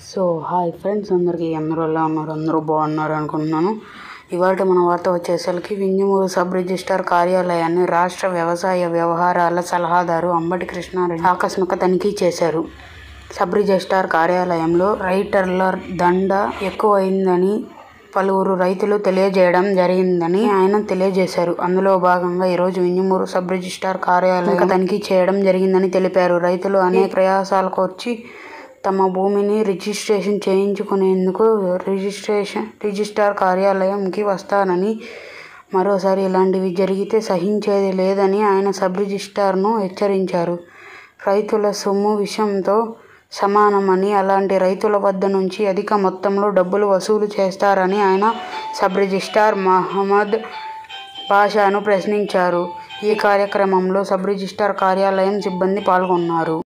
so hi friends అందరికీ అందరూ ఎలా ఉన్నారు అందరూ బాగున్నారు అనుకుంటున్నాను ఇవాళ మన వార్త వచ్చేసరికి వింజమూరు సబ్ రిజిస్ట్రార్ కార్యాలయాన్ని రాష్ట్ర వ్యవసాయ వ్యవహారాల సలహాదారు అంబటి కృష్ణారెడ్డి ఆకస్మిక తనిఖీ చేశారు సబ్ రిజిస్ట్రార్ కార్యాలయంలో రైటర్ల దండ ఎక్కువైందని పలువురు రైతులు తెలియజేయడం జరిగిందని ఆయన తెలియజేశారు అందులో భాగంగా ఈరోజు వింజమూరు సబ్ రిజిస్ట్రార్ కార్యాలయం తనిఖీ చేయడం జరిగిందని తెలిపారు రైతులు అనేక ప్రయాసాలకు వచ్చి తమ భూమిని రిజిస్ట్రేషన్ చేయించుకునేందుకు రిజిస్ట్రేషన్ రిజిస్ట్రార్ కార్యాలయంకి వస్తానని మరోసారి ఇలాంటివి జరిగితే సహించేది లేదని ఆయన సబ్ రిజిస్ట్రార్ను హెచ్చరించారు రైతుల సొమ్ము విషయంతో సమానమని అలాంటి రైతుల వద్ద నుంచి అధిక మొత్తంలో డబ్బులు వసూలు చేస్తారని ఆయన సబ్ రిజిస్ట్రార్ మహమ్మద్ బాషాను ప్రశ్నించారు ఈ కార్యక్రమంలో సబ్ రిజిస్ట్రార్ కార్యాలయం సిబ్బంది పాల్గొన్నారు